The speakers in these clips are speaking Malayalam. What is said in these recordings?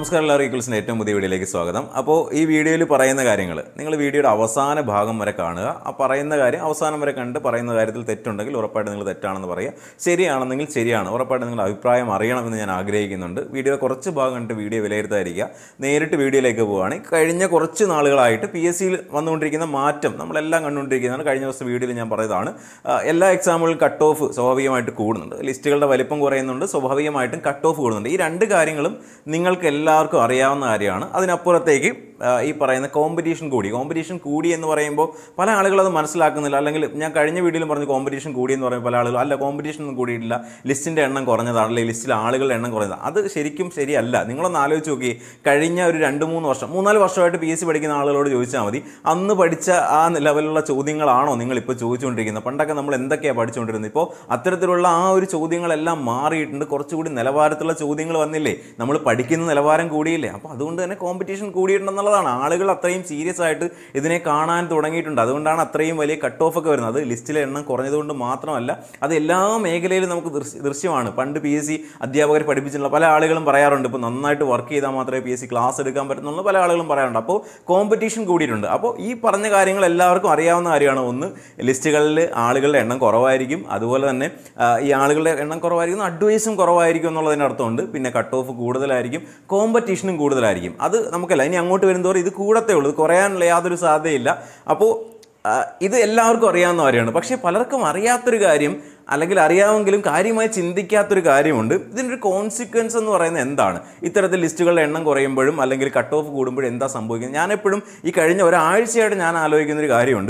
നമസ്കാരം എല്ലാവർക്കും ഈക്വൽസിൻ്റെ ഏറ്റവും പുതിയ വീഡിയോയിലേക്ക് സ്വാഗതം അപ്പോൾ ഈ വീഡിയോയിൽ പറയുന്ന കാര്യങ്ങൾ നിങ്ങൾ വീഡിയോയുടെ അവസാന ഭാഗം വരെ കാണുക ആ പറയുന്ന കാര്യം അവസാനം വരെ കണ്ട് പറയുന്ന കാര്യത്തിൽ തെറ്റുണ്ടെങ്കിൽ ഉറപ്പായിട്ട് നിങ്ങൾ തെറ്റാണെന്ന് പറയുക ശരിയാണെന്നെങ്കിൽ ശരിയാണ് ഉറപ്പായിട്ട് നിങ്ങളുടെ അഭിപ്രായം അറിയണമെന്ന് ഞാൻ ആഗ്രഹിക്കുന്നുണ്ട് വീഡിയോ കുറച്ച് ഭാഗം കണ്ടിട്ട് വീഡിയോ വിലയിരുത്താതിരിക്കുക നേരിട്ട് വീഡിയോയിലേക്ക് പോവുകയാണ് കഴിഞ്ഞ കുറച്ച് നാളുകളായിട്ട് പി എസ് സിയിൽ വന്നുകൊണ്ടിരിക്കുന്ന മാറ്റം നമ്മളെല്ലാം കണ്ടുകൊണ്ടിരിക്കുന്നതാണ് കഴിഞ്ഞ ദിവസത്തെ വീഡിയോയിൽ ഞാൻ പറഞ്ഞതാണ് ആ, എല്ലാ എക്സാമുകളിലും കട്ട് ഓഫ് സ്വാഭാവികമായിട്ട് കൂടുന്നുണ്ട് ലിസ്റ്റുകളുടെ വലിപ്പം കുറയുന്നുണ്ട് സ്വാഭാവികമായിട്ടും കട്ട് ഓഫ് കൂടുന്നുണ്ട് ഈ രണ്ട് കാര്യങ്ങളും നിങ്ങൾക്ക് എല്ലാവർക്കും അറിയാവുന്ന കാര്യമാണ് അതിനപ്പുറത്തേക്ക് ആ, ഈ പറയുന്ന കോമ്പറ്റീഷൻ കൂടി കോമ്പറ്റീഷൻ കൂടി എന്ന് പറയുമ്പോൾ പല ആളുകളും അത് മനസ്സിലാക്കുന്നില്ല അല്ലെങ്കിൽ ഞാൻ കഴിഞ്ഞ വീഡിയോയിലും പറഞ്ഞു കോമ്പറ്റീഷൻ കൂടി എന്ന് പറയുമ്പോൾ പല ആളുകളും അല്ല കോമ്പറ്റീഷൻ ഒന്നും കൂടിയിട്ടില്ല ലിസ്റ്റിൻ്റെ എണ്ണം കുറഞ്ഞതാണ് അല്ലെങ്കിൽ ലിസ്റ്റിൽ ആളുകളുടെ എണ്ണം കുറഞ്ഞതാണ് അത് ശരിക്കും ശരിയല്ല നിങ്ങളൊന്ന് ആലോചിച്ച് നോക്കി കഴിഞ്ഞ ഒരു രണ്ട് മൂന്ന് വർഷം മൂന്നാല് വർഷമായിട്ട് പി എസ് സി പഠിക്കുന്ന ആളുകളോട് ചോദിച്ചാൽ മതി അന്ന് പഠിച്ച ആ ലെവലിലുള്ള ചോദ്യങ്ങളാണോ നിങ്ങൾ ഇപ്പോൾ ചോദിച്ചുകൊണ്ടിരിക്കുന്നത് പണ്ടൊക്കെ നമ്മൾ എന്തൊക്കെയാണ് പഠിച്ചുകൊണ്ടിരുന്നത് ഇപ്പോൾ അത്തരത്തിലുള്ള ആ ഒരു ചോദ്യങ്ങളെല്ലാം മാറിയിട്ടുണ്ട് കുറച്ചുകൂടി നിലവാരത്തിലുള്ള ചോദ്യങ്ങൾ വന്നില്ലേ നമ്മൾ പഠിക്കുന്ന നിലവാരം കൂടിയില്ലേ അപ്പോൾ അതുകൊണ്ട് തന്നെ കോമ്പറ്റീഷൻ കൂടിയിട്ടുണ്ടെന്നുള്ളതാണ് ആളുകൾ അത്രയും സീരിയസ് ആയിട്ട് ഇതിനെ കാണാൻ തുടങ്ങിയിട്ടുണ്ട് അതുകൊണ്ടാണ് അത്രയും വലിയ കട്ട് ഓഫ് ഒക്കെ വരുന്നത് അത് ലിസ്റ്റിലെ എണ്ണം കുറഞ്ഞതുകൊണ്ട് മാത്രമല്ല അത് എല്ലാ മേഖലയിലും നമുക്ക് ദൃശ്യ- ദൃശ്യമാണ് പണ്ട് പി എസ് സി അധ്യാപകർ പഠിപ്പിച്ചിട്ടുള്ള പല ആളുകളും പറയാറുണ്ട് ഇപ്പോൾ നന്നായിട്ട് വർക്ക് ചെയ്താൽ മാത്രമേ പി എസ് സി ക്ലാസ് എടുക്കാൻ പറ്റുന്നുള്ളൂ പല ആളുകളും പറയാറുണ്ട് അപ്പോൾ കോമ്പറ്റീഷൻ കൂടിയിട്ടുണ്ട് അപ്പോൾ ഈ പറഞ്ഞ കാര്യങ്ങൾ എല്ലാവർക്കും അറിയാവുന്ന കാര്യമാണ് ഒന്ന് ലിസ്റ്റുകളിൽ ആളുകളുടെ എണ്ണം കുറവായിരിക്കും അതുപോലെ തന്നെ ആ, ഈ ആളുകളുടെ എണ്ണം കുറവായിരിക്കും അഡ്വൈസും കുറവായിരിക്കും എന്നുള്ളതിൻ്റെ അർത്ഥമുണ്ട് പിന്നെ കട്ട് ഓഫ് കൂടുതലായിരിക്കും കോമ്പറ്റീഷനും കൂടുതലായിരിക്കും അത് നമുക്കല്ല ഇനി അങ്ങോട്ട് വരുന്നതോറും ഇത് കൂടത്തേ ഉള്ളൂ ഇത് കുറയാനുള്ള യാതൊരു സാധ്യതയില്ല അപ്പോൾ ആ, ഇത് എല്ലാവർക്കും അറിയാവുന്ന കാര്യമാണ് പക്ഷേ പലർക്കും അറിയാത്തൊരു കാര്യം അല്ലെങ്കിൽ അറിയാമെങ്കിലും കാര്യമായി ചിന്തിക്കാത്തൊരു കാര്യമുണ്ട് ഇതിൻ്റെ ഒരു കോൺസിക്വൻസ് എന്ന് പറയുന്നത് എന്താണ് ഇത്തരത്തിൽ ലിസ്റ്റുകളുടെ എണ്ണം കുറയുമ്പോഴും അല്ലെങ്കിൽ കട്ട് ഓഫ് കൂടുമ്പോഴും എന്താ സംഭവിക്കുന്നത് ഞാനെപ്പോഴും ഈ കഴിഞ്ഞ ഒരാഴ്ചയായിട്ട് ഞാൻ ആലോചിക്കുന്ന ഒരു കാര്യമുണ്ട്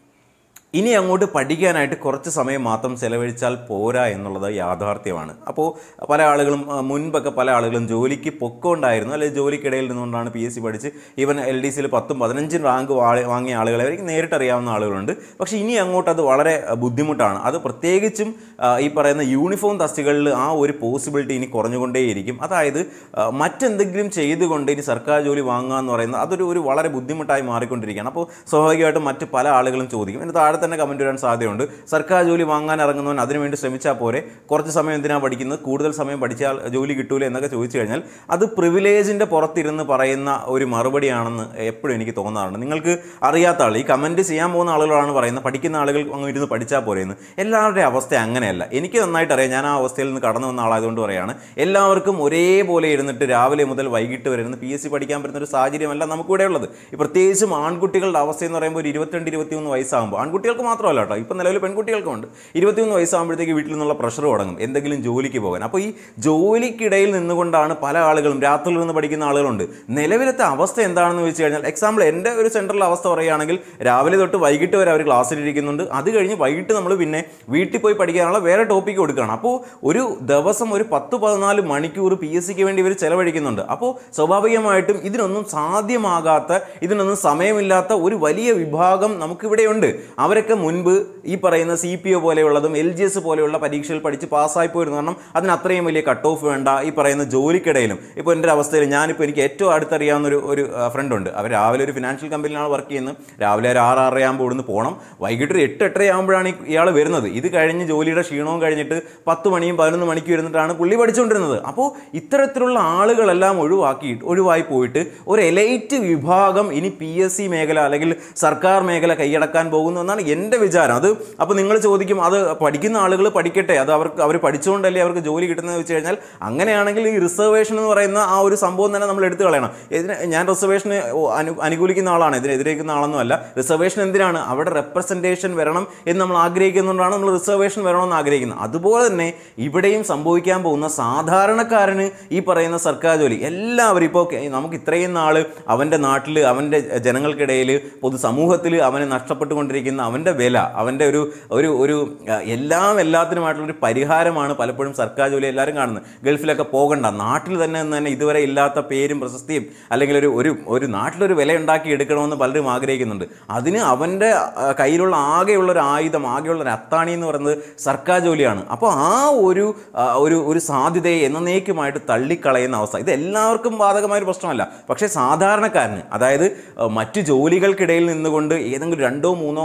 ഇനി അങ്ങോട്ട് പഠിക്കാനായിട്ട് കുറച്ച് സമയം മാത്രം ചെലവഴിച്ചാൽ പോരാ എന്നുള്ളത് യാഥാർത്ഥ്യമാണ് അപ്പോൾ പല ആളുകളും ആ, മുൻപൊക്കെ പല ആളുകളും ജോലിക്ക് പൊക്കമുണ്ടായിരുന്നു അല്ലെങ്കിൽ ജോലിക്കിടയിൽ നിന്നുകൊണ്ടാണ് പി എസ് സി പഠിച്ച് ഈവൻ എൽ ഡി സിയിൽ പത്തും പതിനഞ്ചും റാങ്ക് വാ- വാങ്ങിയ ആളുകളെ അവർക്ക് നേരിട്ട് അറിയാവുന്ന ആളുകളുണ്ട് പക്ഷേ ഇനി അങ്ങോട്ട് അത് വളരെ ആ, ബുദ്ധിമുട്ടാണ് അത് പ്രത്യേകിച്ചും ആ, ഈ പറയുന്ന യൂണിഫോം തസ്തികളിൽ ആ ഒരു പോസിബിലിറ്റി ഇനി കുറഞ്ഞുകൊണ്ടേയിരിക്കും അതായത് ആ, മറ്റെന്തെങ്കിലും ചെയ്തുകൊണ്ട് ഇനി സർക്കാർ ജോലി വാങ്ങുക എന്ന് പറയുന്നത് അതൊരു ഒരു വളരെ ബുദ്ധിമുട്ടായി മാറിക്കൊണ്ടിരിക്കുകയാണ് അപ്പോൾ സ്വാഭാവികമായിട്ടും മറ്റ് പല ആളുകളും ചോദിക്കും ഇതിന് താഴെ തന്നെ കമൻറ്റ് വരാൻ സാധ്യതയുണ്ട് സർക്കാർ ജോലി വാങ്ങാൻ ഇറങ്ങുന്നവൻ അതിനുവേണ്ടി ശ്രമിച്ചാൽ പോരെ കുറച്ച് സമയം എന്തിനാണ് പഠിക്കുന്നത് കൂടുതൽ സമയം പഠിച്ചാൽ ജോലി കിട്ടൂല എന്നൊക്കെ ചോദിച്ചു കഴിഞ്ഞാൽ അത് പ്രിവിലേജിൻ്റെ പുറത്തിരുന്ന് പറയുന്ന ഒരു മറുപടിയാണെന്ന് എപ്പോഴും എനിക്ക് തോന്നാറുണ്ട് നിങ്ങൾക്ക് അറിയാത്ത ആൾ ഈ കമൻറ്റ് ചെയ്യാൻ പോകുന്ന ആളുകളാണ് പറയുന്നത് പഠിക്കുന്ന ആളുകൾ അങ്ങ് ഇരുന്ന് പഠിച്ചാൽ പോരെ എന്ന് എല്ലാവരുടെയും അവസ്ഥ അങ്ങനെയല്ല എനിക്ക് നന്നായിട്ട് അറിയാം ഞാൻ ആ അവസ്ഥയിൽ നിന്ന് കടന്നു വന്ന ആളായതുകൊണ്ട് പറയാണ് എല്ലാവർക്കും ഒരേപോലെ ഇരുന്നിട്ട് രാവിലെ മുതൽ വൈകിട്ട് വരെ ഇരുന്ന് പി എസ് സി പഠിക്കാൻ പറ്റുന്ന ഒരു സാഹചര്യമല്ല നമുക്കിവിടെ ഉള്ളത് ഈ പ്രത്യേകിച്ചും ആൺകുട്ടികളുടെ അവസ്ഥ എന്ന് പറയുമ്പോൾ ഒരു ഇരുപത്തിരണ്ട് ഇരുപത്തിമൂന്ന് വയസ്സാകുമ്പോൾ ആൺകുട്ടികൾക്ക് മാത്രമല്ല കേട്ടോ ഇപ്പം നിലവിൽ പെൺകുട്ടികൾക്കുണ്ട് ഇരുപത്തിമൂന്ന് വയസ്സാകുമ്പോഴത്തേക്ക് വീട്ടിൽ നിന്നുള്ള പ്രഷർ തുടങ്ങും എന്തെങ്കിലും ജോലിക്ക് പോകാൻ അപ്പോൾ ഈ ജോലിക്കിടയിൽ നിന്നുകൊണ്ടാണ് പല ആളുകളും രാത്രിയിൽ നിന്ന് പഠിക്കുന്ന ആളുകളുണ്ട് നിലവിലത്തെ അവസ്ഥ എന്താണെന്ന് വെച്ച് കഴിഞ്ഞാൽ എക്സാമ്പിൾ എൻ്റെ ഒരു സെൻട്രൽ അവസ്ഥ പറയുകയാണെങ്കിൽ രാവിലെ തൊട്ട് വൈകിട്ട് വരെ അവർ ക്ലാസ്സിലിരിക്കുന്നുണ്ട് അത് കഴിഞ്ഞ് വൈകിട്ട് നമ്മൾ പിന്നെ വീട്ടിൽ പോയി പഠിക്കാനുള്ള വേറെ ടോപ്പിക്ക് കൊടുക്കുകയാണ് അപ്പോൾ ഒരു ദിവസം ഒരു പത്ത് പതിനാല് മണിക്കൂർ പി എസ് സിക്ക് വേണ്ടി ഇവർ ചെലവഴിക്കുന്നുണ്ട് അപ്പോൾ സ്വാഭാവികമായിട്ടും ഇതിനൊന്നും സാധ്യമാകാത്ത ഇതിനൊന്നും സമയമില്ലാത്ത ഒരു വലിയ വിഭാഗം നമുക്കിവിടെയുണ്ട് അവരൊക്കെ മുൻപ് ഈ പറയുന്ന സി പി ഒ പോലെയുള്ളതും എൽ ജി എസ് പോലെയുള്ള പരീക്ഷകൾ പഠിച്ച് പാസ്സായി പോയിരുന്നു കാരണം അതിന് അത്രയും വലിയ കട്ട് ഓഫ് വേണ്ട ഈ പറയുന്ന ജോലിക്കിടയിലും ഇപ്പോൾ എൻ്റെ ഒരു അവസ്ഥയിൽ ഞാനിപ്പോൾ എനിക്ക് ഏറ്റവും അടുത്തറിയാവുന്ന ഒരു ഒരു ഫ്രണ്ട് ഉണ്ട് അവർ രാവിലെ ഒരു ഫിനാൻഷ്യൽ കമ്പനിയിലാണ് വർക്ക് ചെയ്യുന്നത് രാവിലെ ഒരു ആറ് ആറര ആകുമ്പോൾ ഇവിടുന്ന് പോകണം വൈകിട്ട് ഒരു എട്ട് എട്ടര ആകുമ്പോഴാണ് ഇയാൾ വരുന്നത് ഇത് കഴിഞ്ഞ് ജോലിയുടെ ക്ഷീണവും കഴിഞ്ഞിട്ട് പത്ത് മണിയും പതിനൊന്ന് മണിക്കും ഇരുന്നിട്ടാണ് പുള്ളി പഠിച്ചുകൊണ്ടിരുന്നത് അപ്പോൾ ഇത്തരത്തിലുള്ള ആളുകളെല്ലാം ഒഴിവാക്കി ഒഴിവായി പോയിട്ട് ഒരു എലൈറ്റ് വിഭാഗം ഇനി പി എസ് സി മേഖല അല്ലെങ്കിൽ സർക്കാർ മേഖല കൈയടക്കാൻ പോകുന്നു എന്നാണ് എൻ്റെ വിചാരം അത് അപ്പോൾ നിങ്ങൾ ചോദിക്കും അത് പഠിക്കുന്ന ആളുകൾ പഠിക്കട്ടെ അത് അവർക്ക് അവർ പഠിച്ചുകൊണ്ടല്ലേ അവർക്ക് ജോലി കിട്ടുന്നത് വെച്ച് കഴിഞ്ഞാൽ അങ്ങനെയാണെങ്കിൽ ഈ റിസർവേഷൻ എന്ന് പറയുന്ന ആ ഒരു സംഭവം തന്നെ നമ്മൾ എടുത്തു കളയണം ഇതിന് ഞാൻ റിസർവേഷന് അനു അനുകൂലിക്കുന്ന ആളാണ് ഇതിനെതിരേക്കുന്ന ആളൊന്നുമല്ല റിസർവേഷൻ എന്തിനാണ് അവിടെ റെപ്രസെൻറ്റേഷൻ വരണം എന്ന് നമ്മൾ ആഗ്രഹിക്കുന്നതുകൊണ്ടാണ് നമ്മൾ റിസർവേഷൻ വരണമെന്ന് ആഗ്രഹിക്കുന്നത് അതുപോലെ തന്നെ ഇവിടെയും സംഭവിക്കാൻ പോകുന്ന സാധാരണക്കാരന് ഈ പറയുന്ന സർക്കാർ ജോലി എല്ലാവരും ഇപ്പോൾ നമുക്ക് ഇത്രയും നാൾ അവൻ്റെ നാട്ടിൽ അവൻ്റെ ജനങ്ങൾക്കിടയിൽ പൊതുസമൂഹത്തിൽ അവന് നഷ്ടപ്പെട്ടുകൊണ്ടിരിക്കുന്ന അവൻ്റെ വില അവൻ്റെ ഒരു ഒരു ഒരു ആ, എല്ലാം എല്ലാത്തിനുമായിട്ടുള്ള ഒരു പരിഹാരമാണ് പലപ്പോഴും സർക്കാർ ജോലി എല്ലാവരും കാണുന്നത് ഗൾഫിലൊക്കെ പോകണ്ട നാട്ടിൽ തന്നെ നിന്ന് തന്നെ ഇതുവരെ ഇല്ലാത്ത പേരും പ്രശസ്തിയും അല്ലെങ്കിൽ ഒരു ഒരു ഒരു നാട്ടിലൊരു വില ഉണ്ടാക്കി എടുക്കണമെന്ന് പലരും ആഗ്രഹിക്കുന്നുണ്ട് അതിന് അവൻ്റെ ആ, കയ്യിലുള്ള ആകെയുള്ള ഒരു ആയുധം ആകെയുള്ള ഒരു അത്താണി എന്ന് പറയുന്നത് സർക്കാർ ജോലിയാണ് അപ്പോൾ ആ ഒരു ആ, ഒരു ഒരു സാധ്യതയെ എന്നേക്കുമായിട്ട് തള്ളിക്കളയുന്ന അവസ്ഥ ഇത് എല്ലാവർക്കും ബാധകമായ ഒരു പ്രശ്നമല്ല പക്ഷേ സാധാരണക്കാരന് അതായത് ആ, മറ്റു ജോലികൾക്കിടയിൽ നിന്നുകൊണ്ട് ഏതെങ്കിലും രണ്ടോ മൂന്നോ മണിക്കൂർ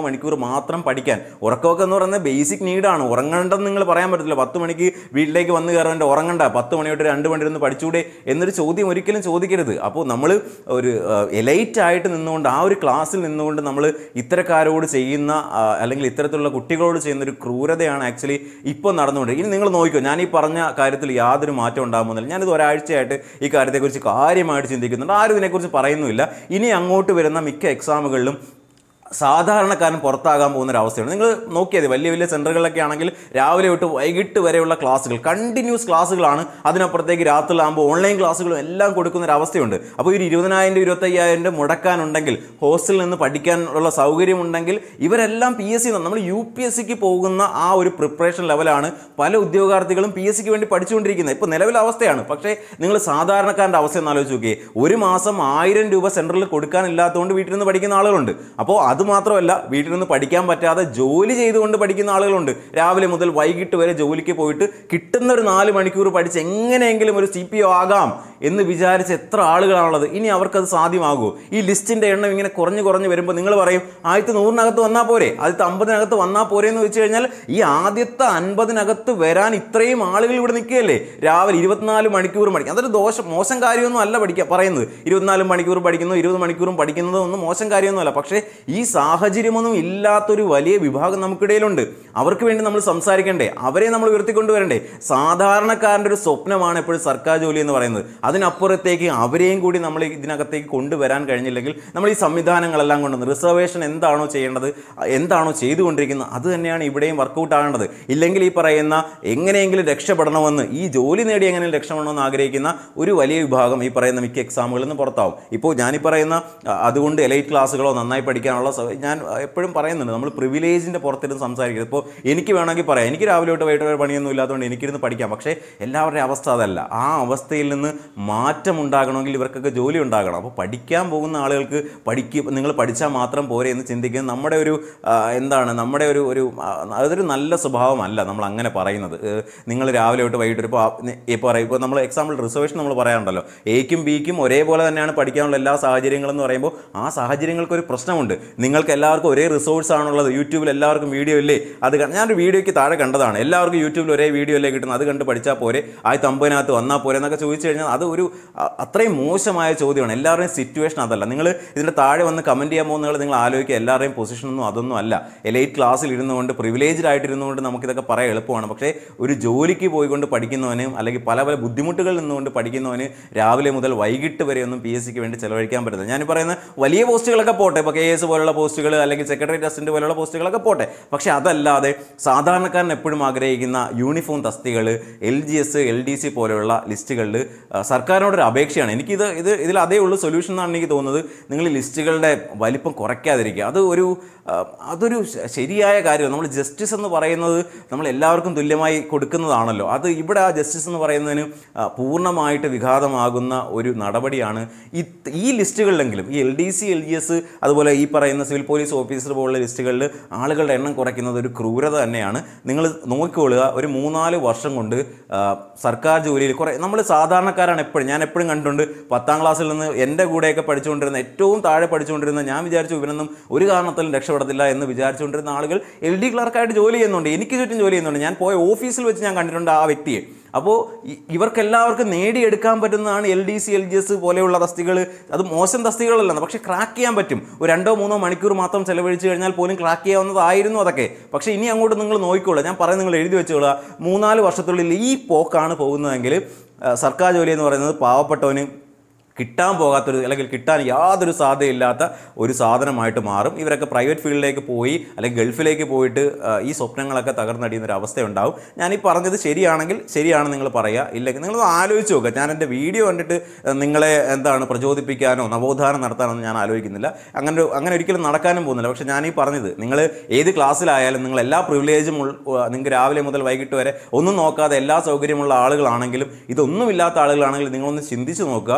മാത്രം പഠിക്കാൻ ഉറക്കമൊക്കെ എന്ന് പറയുന്നത് ബേസിക് നീഡാണ് ഉറങ്ങണ്ടെന്ന് നിങ്ങൾ പറയാൻ പറ്റത്തില്ല പത്ത് മണിക്ക് വീട്ടിലേക്ക് വന്ന് കയറേണ്ട ഉറങ്ങണ്ട പത്ത് മണി തൊട്ട് രണ്ട് മണി ഇരുന്ന് പഠിച്ചൂടെ എന്നൊരു ചോദ്യം ഒരിക്കലും ചോദിക്കരുത് അപ്പോൾ നമ്മൾ ഒരു എലൈറ്റ് ആയിട്ട് നിന്നുകൊണ്ട് ആ ഒരു ക്ലാസ്സിൽ നിന്നുകൊണ്ട് നമ്മൾ ഇത്തരക്കാരോട് ചെയ്യുന്ന ആ, അല്ലെങ്കിൽ ഇത്തരത്തിലുള്ള കുട്ടികളോട് ചെയ്യുന്ന ഒരു ക്രൂരതയാണ് ആക്ച്വലി ഇപ്പോൾ നടന്നുകൊണ്ട് ഇനി നിങ്ങൾ നോക്കിക്കോ ഞാൻ ഈ പറഞ്ഞ കാര്യത്തിൽ യാതൊരു മാറ്റം ഉണ്ടാകുന്നില്ല ഞാനിത് ഒരാഴ്ചയായിട്ട് ഈ കാര്യത്തെക്കുറിച്ച് കാര്യമായിട്ട് ചിന്തിക്കുന്നുണ്ട് ആരും ഇതിനെക്കുറിച്ച് പറയുന്നുമില്ല ഇനി അങ്ങോട്ട് വരുന്ന മിക്ക എക്സാമുകളിലും സാധാരണക്കാരൻ പുറത്താകാൻ പോകുന്ന ഒരു അവസ്ഥയാണ് നിങ്ങൾ നോക്കിയത് വലിയ വലിയ സെൻറ്ററുകളിലൊക്കെ ആണെങ്കിൽ രാവിലെ തൊട്ട് വൈകിട്ട് വരെയുള്ള ക്ലാസ്സുകൾ കണ്ടിന്യൂസ് ക്ലാസ്സുകളാണ് അതിനപ്പുറത്തേക്ക് രാത്രിയിലാകുമ്പോൾ ഓൺലൈൻ ക്ലാസ്സുകളും എല്ലാം കൊടുക്കുന്ന ഒരു അവസ്ഥയുണ്ട് അപ്പോൾ ഒരു ഇരുപതിനായിരം രൂപ ഇരുപത്തയ്യായിരം രൂപ മുടക്കാനുണ്ടെങ്കിൽ ഹോസ്റ്റലിൽ നിന്ന് പഠിക്കാനുള്ള സൗകര്യമുണ്ടെങ്കിൽ ഇവരെല്ലാം പി എസ് സി നമ്മൾ യു പി എസ് സിക്ക് പോകുന്ന ആ ഒരു പ്രിപ്പറേഷൻ ലെവലാണ് പല ഉദ്യോഗാർത്ഥികളും പി എസ് സിക്ക് വേണ്ടി പഠിച്ചുകൊണ്ടിരിക്കുന്നത് ഇപ്പോൾ നിലവിലെ അവസ്ഥയാണ് പക്ഷേ നിങ്ങൾ സാധാരണക്കാരൻ്റെ അവസ്ഥ ഒന്ന് ആലോചിച്ച് നോക്കിയേ ഒരു മാസം ആയിരം രൂപ സെൻറ്ററിൽ കൊടുക്കാനില്ലാത്തതുകൊണ്ട് വീട്ടിൽ നിന്ന് പഠിക്കുന്ന ആളുകളുണ്ട് അപ്പോൾ അത് മാത്രമല്ല വീട്ടിൽ നിന്ന് പഠിക്കാൻ പറ്റാതെ ജോലി ചെയ്തുകൊണ്ട് പഠിക്കുന്ന ആളുകളുണ്ട് രാവിലെ മുതൽ വൈകിട്ട് വരെ ജോലിക്ക് പോയിട്ട് കിട്ടുന്ന ഒരു നാല് മണിക്കൂർ പഠിച്ച് എങ്ങനെയെങ്കിലും ഒരു സി പി ഒ ആകാം എന്ന് വിചാരിച്ച് എത്ര ആളുകളാണുള്ളത് ഇനി അവർക്കത് സാധ്യമാകുമോ ഈ ലിസ്റ്റിൻ്റെ എണ്ണം ഇങ്ങനെ കുറഞ്ഞ് കുറഞ്ഞ് വരുമ്പോൾ നിങ്ങൾ പറയും ആദ്യത്തെ നൂറിനകത്ത് വന്നാൽ പോരെ ആദ്യത്തെ അമ്പതിനകത്ത് വന്നാൽ പോരെ എന്ന് വെച്ച് കഴിഞ്ഞാൽ ഈ ആദ്യത്തെ അൻപതിനകത്ത് വരാൻ ഇത്രയും ആളുകൾ ഇവിടെ നിൽക്കുകയല്ലേ രാവിലെ ഇരുപത്തിനാല് മണിക്കൂർ പഠിക്കും അതൊരു ദോഷം മോശം കാര്യമൊന്നും അല്ല പഠിക്കുക പറയുന്നത് ഇരുപത്തിനാല് മണിക്കൂർ പഠിക്കുന്നു ഇരുപത് മണിക്കൂറും പഠിക്കുന്നത് ഒന്നും മോശം കാര്യമൊന്നുമല്ല പക്ഷേ ഈ സാഹചര്യമൊന്നും ഇല്ലാത്തൊരു വലിയ വിഭാഗം നമുക്കിടയിലുണ്ട് അവർക്ക് വേണ്ടി നമ്മൾ സംസാരിക്കണ്ടേ അവരെ നമ്മൾ ഉയർത്തിക്കൊണ്ടുവരണ്ടേ സാധാരണക്കാരൻ്റെ ഒരു സ്വപ്നമാണ് എപ്പോഴും സർക്കാർ ജോലി എന്ന് പറയുന്നത് അതിനപ്പുറത്തേക്ക് അവരെയും കൂടി നമ്മൾ ഇതിനകത്തേക്ക് കൊണ്ടുവരാൻ കഴിഞ്ഞില്ലെങ്കിൽ നമ്മൾ ഈ സംവിധാനങ്ങളെല്ലാം കൊണ്ടുവന്ന് റിസർവേഷൻ എന്താണോ ചെയ്യേണ്ടത് എന്താണോ ചെയ്തുകൊണ്ടിരിക്കുന്നത് അത് തന്നെയാണ് ഇവിടെയും വർക്കൗട്ട് ആകേണ്ടത് ഇല്ലെങ്കിൽ ഈ പറയുന്ന എങ്ങനെയെങ്കിലും രക്ഷപ്പെടണമെന്ന് ഈ ജോലി നേടി എങ്ങനെയും രക്ഷപ്പെടണമെന്ന് ആഗ്രഹിക്കുന്ന ഒരു വലിയ വിഭാഗം ഈ പറയുന്ന മിക്ക എക്സാമുകളിൽ നിന്ന് പുറത്താവും ഇപ്പോൾ ഞാനീ പറയുന്ന അ, അതുകൊണ്ട് എലൈറ്റ് ക്ലാസ്സുകളോ നന്നായി പഠിക്കാനുള്ള സൗ- ഞാൻ എപ്പോഴും പറയുന്നുണ്ട് നമ്മൾ പ്രിവിലേജിൻ്റെ പുറത്തിരുന്ന് സംസാരിക്കുന്നത് ഇപ്പോൾ എനിക്ക് വേണമെങ്കിൽ പറയാം എനിക്ക് രാവിലെ തൊട്ട് വൈകിട്ട് വരെ പണിയൊന്നും ഇല്ലാത്തതുകൊണ്ട് എനിക്കിരുന്ന് പഠിക്കാം പക്ഷേ എല്ലാവരുടെയും അവസ്ഥ അതല്ല ആ അവസ്ഥയിൽ നിന്ന് മാറ്റം ഉണ്ടാകണമെങ്കിൽ ഇവർക്കൊക്കെ ജോലി ഉണ്ടാകണം അപ്പോൾ പഠിക്കാൻ പോകുന്ന ആളുകൾക്ക് പഠിക്കുക നിങ്ങൾ പഠിച്ചാൽ മാത്രം പോരെ എന്ന് ചിന്തിക്കുന്നത് നമ്മുടെ ഒരു ആ, എന്താണ് നമ്മുടെ ഒരു ഒരു ആ, അതൊരു നല്ല സ്വഭാവമല്ല നമ്മൾ അങ്ങനെ പറയുന്നത് നിങ്ങൾ രാവിലെ തൊട്ട് വൈകിട്ട് ഇപ്പോൾ ഇപ്പോൾ പറയും ഇപ്പോൾ നമ്മൾ എക്സാമ്പിൾ റിസർവേഷൻ നമ്മൾ പറയാറുണ്ടല്ലോ എക്കും ബിക്കും ഒരേപോലെ തന്നെയാണ് പഠിക്കാനുള്ള എല്ലാ സാഹചര്യങ്ങളും എന്ന് പറയുമ്പോൾ ആ സാഹചര്യങ്ങൾക്ക് ഒരു പ്രശ്നമുണ്ട് നിങ്ങൾക്ക് എല്ലാവർക്കും ഒരേ റിസോഴ്സ് ആണുള്ളത് യൂട്യൂബിൽ എല്ലാവർക്കും വീഡിയോ ഇല്ലേ അത് കണ്ട് ഞാനൊരു വീഡിയോയ്ക്ക് താഴെ കണ്ടതാണ് എല്ലാവർക്കും യൂട്യൂബിൽ ഒരേ വീഡിയോ അല്ലേ കിട്ടുന്നത് അത് കണ്ട് പഠിച്ചാൽ പോരെ ആദ്യത്തെ അമ്പതിനകത്ത് വന്നാൽ പോരെ എന്നൊക്കെ ചോദിച്ചു കഴിഞ്ഞാൽ അത് ഒരു അ- അത്രയും മോശമായ ചോദ്യമാണ് എല്ലാവരുടെയും സിറ്റുവേഷൻ അതല്ല നിങ്ങൾ ഇതിൻ്റെ താഴെ വന്ന് കമൻറ്റ് ചെയ്യാൻ പോകുന്നകൾ നിങ്ങൾ ആലോചിക്കുക എല്ലാവരുടെയും പൊസിഷനൊന്നും അതൊന്നും അല്ല എലൈറ്റ് ക്ലാസ്സിൽ ഇരുന്നുകൊണ്ട് പ്രിവിലേജ്ഡ് ആയിട്ടിരുന്നുകൊണ്ട് നമുക്കിതൊക്കെ പറയാൻ എളുപ്പമാണ് പക്ഷേ ഒരു ജോലിക്ക് പോയിക്കൊണ്ട് പഠിക്കുന്നവനും അല്ലെങ്കിൽ പല പല ബുദ്ധിമുട്ടുകളിൽ നിന്നുകൊണ്ട് പഠിക്കുന്നവന് രാവിലെ മുതൽ വൈകിട്ട് വരെ ഒന്നും പി എസ് സിക്ക് വേണ്ടി ചെലവഴിക്കാൻ പറ്റില്ല ഞാൻ ഈ പറയുന്ന വലിയ പോസ്റ്റുകളൊക്കെ പോട്ടെ ഇപ്പോൾ കെ എസ് പോലുള്ള പോസ്റ്റുകൾ അല്ലെങ്കിൽ സെക്രട്ടറി അസിസ്റ്റന്റ് പോലുള്ള പോസ്റ്റുകളൊക്കെ പോട്ടെ പക്ഷേ അതല്ലാതെ സാധാരണക്കാരൻ എപ്പോഴും ആഗ്രഹിക്കുന്ന യൂണിഫോം തസ്തികൾ L G S L D C പോലെയുള്ള ലിസ്റ്റുകളിൽ സർക്കാരിനോടൊരു അപേക്ഷയാണ് എനിക്കിത് ഇത് ഇതിൽ അതേ ഉള്ളൂ സൊല്യൂഷൻ എന്നാണ് എനിക്ക് തോന്നുന്നത് നിങ്ങൾ ഈ ലിസ്റ്റുകളുടെ വലിപ്പം കുറയ്ക്കാതിരിക്കുക അത് ഒരു ആ, അതൊരു ശ- ശരിയായ കാര്യമാണ് നമ്മൾ ജസ്റ്റിസ് എന്ന് പറയുന്നത് നമ്മൾ എല്ലാവർക്കും തുല്യമായി കൊടുക്കുന്നതാണല്ലോ അത് ഇവിടെ ആ ജസ്റ്റിസ് എന്ന് പറയുന്നതിന് ആ, പൂർണ്ണമായിട്ട് വിഘാതമാകുന്ന ഒരു നടപടിയാണ് ഈ ഈ ലിസ്റ്റുകളിലെങ്കിലും ഈ L D C L G S അതുപോലെ ഈ പറയുന്ന സിവിൽ പോലീസ് ഓഫീസർ പോലുള്ള ലിസ്റ്റുകളിൽ ആളുകളുടെ എണ്ണം കുറയ്ക്കുന്നത് ഒരു ക്രൂരത തന്നെയാണ് നിങ്ങൾ നോക്കിക്കൊള്ളുക ഒരു മൂന്നാല് വർഷം കൊണ്ട് ആ, സർക്കാർ ജോലിയിൽ കുറേ നമ്മൾ സാധാരണക്കാരാണ് എപ്പോഴും ഞാൻ എപ്പോഴും കണ്ടിട്ടുണ്ട് പത്താം ക്ലാസ്സിൽ നിന്ന് എൻ്റെ കൂടെയൊക്കെ പഠിച്ചുകൊണ്ടിരുന്ന ഏറ്റവും താഴെ പഠിച്ചുകൊണ്ടിരുന്ന ഞാൻ വിചാരിച്ചു ഇവനൊന്നും ഒരു കാരണത്തിലും രക്ഷപ്പെടത്തില്ല എന്ന് വിചാരിച്ചുകൊണ്ടിരുന്ന ആളുകൾ എൽ ഡി ക്ലർക്കായിട്ട് ജോലി ചെയ്യുന്നുണ്ട് എനിക്ക് ചുറ്റും ജോലി ചെയ്യുന്നുണ്ട് ഞാൻ പോയ ഓഫീസിൽ വെച്ച് ഞാൻ കണ്ടിട്ടുണ്ട് ആ വ്യക്തിയെ അപ്പോൾ ഇവർക്കെല്ലാവർക്കും നേടിയെടുക്കാൻ പറ്റുന്നതാണ് L D C L G S പോലെയുള്ള തസ്തികൾ അത് മോശം തസ്തികളല്ല പക്ഷേ ക്രാക്ക് ചെയ്യാൻ പറ്റും ഒരു രണ്ടോ മൂന്നോ മണിക്കൂർ മാത്രം ചെലവഴിച്ച് കഴിഞ്ഞാൽ പോലും ക്രാക്ക് ചെയ്യാവുന്നതായിരുന്നു അതൊക്കെ പക്ഷേ ഇനി അങ്ങോട്ട് നിങ്ങൾ നോക്കിക്കോളുക ഞാൻ പറയുന്നത് നിങ്ങൾ എഴുതി വെച്ചോളുക മൂന്നാല് വർഷത്തുള്ളിൽ ഈ പോക്കാണ് പോകുന്നതെങ്കിൽ ആ, സർക്കാർ ജോലി എന്ന് പറയുന്നത് പാവപ്പെട്ടവന് കിട്ടാൻ പോകാത്തൊരു അല്ലെങ്കിൽ കിട്ടാൻ യാതൊരു സാധ്യതയില്ലാത്ത ഒരു സാധനമായിട്ട് മാറും ഇവരൊക്കെ പ്രൈവറ്റ് ഫീൽഡിലേക്ക് പോയി അല്ലെങ്കിൽ ഗൾഫിലേക്ക് പോയിട്ട് ആ, ഈ സ്വപ്നങ്ങളൊക്കെ തകർന്നടിയുന്ന ഒരു അവസ്ഥയുണ്ടാവും ഞാൻ ഈ പറഞ്ഞത് ശരിയാണെങ്കിൽ ശരിയാണ് നിങ്ങൾ പറയുക ഇല്ലെങ്കിൽ നിങ്ങൾ ആലോചിച്ച് നോക്കുക ഞാൻ എൻ്റെ വീഡിയോ കണ്ടിട്ട് ആ, നിങ്ങളെ എന്താണ് പ്രചോദിപ്പിക്കാനോ നവോത്ഥാനം നടത്താനോ ഞാൻ ആലോചിക്കുന്നില്ല അങ്ങനെ ഒരു- അങ്ങനെ ഒരിക്കലും നടക്കാനും പോകുന്നില്ല പക്ഷേ ഞാൻ ഈ പറഞ്ഞത് നിങ്ങൾ ഏത് ക്ലാസ്സിലായാലും നിങ്ങൾ എല്ലാ പ്രിവിലേജും നിങ്ങൾക്ക് രാവിലെ മുതൽ വൈകിട്ട് വരെ ഒന്നും നോക്കാതെ എല്ലാ സൗകര്യമുള്ള ആളുകളാണെങ്കിലും ഇതൊന്നുമില്ലാത്ത ആളുകളാണെങ്കിലും നിങ്ങളൊന്ന് ചിന്തിച്ച് നോക്കുക ചിന്തിച്ച്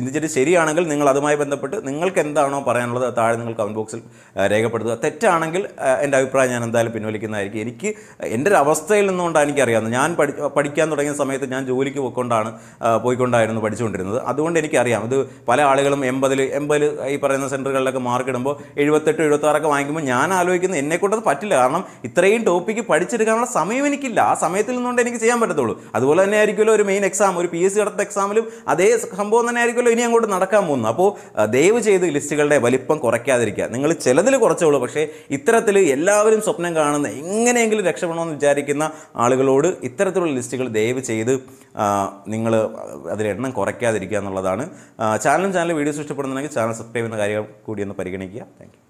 ചിന്തിച്ചിട്ട് ശരിയാണെങ്കിൽ നിങ്ങൾ അതുമായി ബന്ധപ്പെട്ട് നിങ്ങൾക്ക് എന്താണോ പറയാനുള്ളത് അത് താഴെ നിങ്ങൾ കമൻറ്റ് ബോക്സിൽ ആ, രേഖപ്പെടുത്തുക തെറ്റാണെങ്കിൽ ആ, എൻ്റെ അഭിപ്രായം ഞാൻ എന്തായാലും പിൻവലിക്കുന്നതായിരിക്കും എനിക്ക് എൻ്റെ ഒരു അവസ്ഥയിൽ നിന്നുകൊണ്ടാണ് എനിക്കറിയാവുന്നത് ഞാൻ പഠി പഠിക്കാൻ തുടങ്ങിയ സമയത്ത് ഞാൻ ജോലിക്ക് പോയിക്കൊണ്ടാണ് ആ, പോയിക്കൊണ്ടായിരുന്നു പഠിച്ചുകൊണ്ടിരുന്നത് അതുകൊണ്ട് എനിക്കറിയാം ഇത് പല ആളുകളും എൺപതിൽ എൺപതിൽ ഈ പറയുന്ന സെൻറ്ററുകളിലൊക്കെ മാർക്ക് ഇടുമ്പോൾ എഴുപത്തെട്ട് എഴുപത്താറൊക്കെ വാങ്ങിക്കുമ്പോൾ ഞാൻ ആലോചിക്കുന്നത് എന്നെ കൊണ്ടത് പറ്റില്ല കാരണം ഇത്രയും ടോപ്പിക്ക് പഠിച്ചെടുക്കാനുള്ള സമയം എനിക്കില്ല ആ സമയത്തിൽ നിന്നുകൊണ്ട് എനിക്ക് ചെയ്യാൻ പറ്റത്തുള്ളൂ അതുപോലെ തന്നെ ആയിരിക്കുമല്ലോ ഒരു മെയിൻ എക്സാം ഒരു പി എസ് സി നടത്തുന്ന എക്സാമിലും അതേ സംഭവം തന്നെ ആയിരിക്കുമല്ലോ ഇനി അങ്ങോട്ട് നടക്കാൻ പോകുന്നത് അപ്പോൾ ആ, ദയവ് ചെയ്ത് ലിസ്റ്റുകളുടെ വലിപ്പം കുറയ്ക്കാതിരിക്കുക നിങ്ങൾ ചിലതിൽ കുറച്ചോളൂ പക്ഷേ ഇത്തരത്തിൽ എല്ലാവരും സ്വപ്നം കാണുന്ന എങ്ങനെയെങ്കിലും രക്ഷപ്പെടണമെന്ന് വിചാരിക്കുന്ന ആളുകളോട് ഇത്തരത്തിലുള്ള ലിസ്റ്റുകൾ ദയവ് ചെയ്ത് നിങ്ങൾ അതിൽ എണ്ണം കുറയ്ക്കാതിരിക്കുക എന്നുള്ളതാണ് ആ, ചാനലും ചാനൽ വീഡിയോസ് ഇഷ്ടപ്പെടുന്നുണ്ടെങ്കിൽ ചാനൽ സബ്സ്ക്രൈബ് ചെയ്യുന്ന കാര്യം കൂടി ഒന്ന് പരിഗണിക്കുക താങ്ക്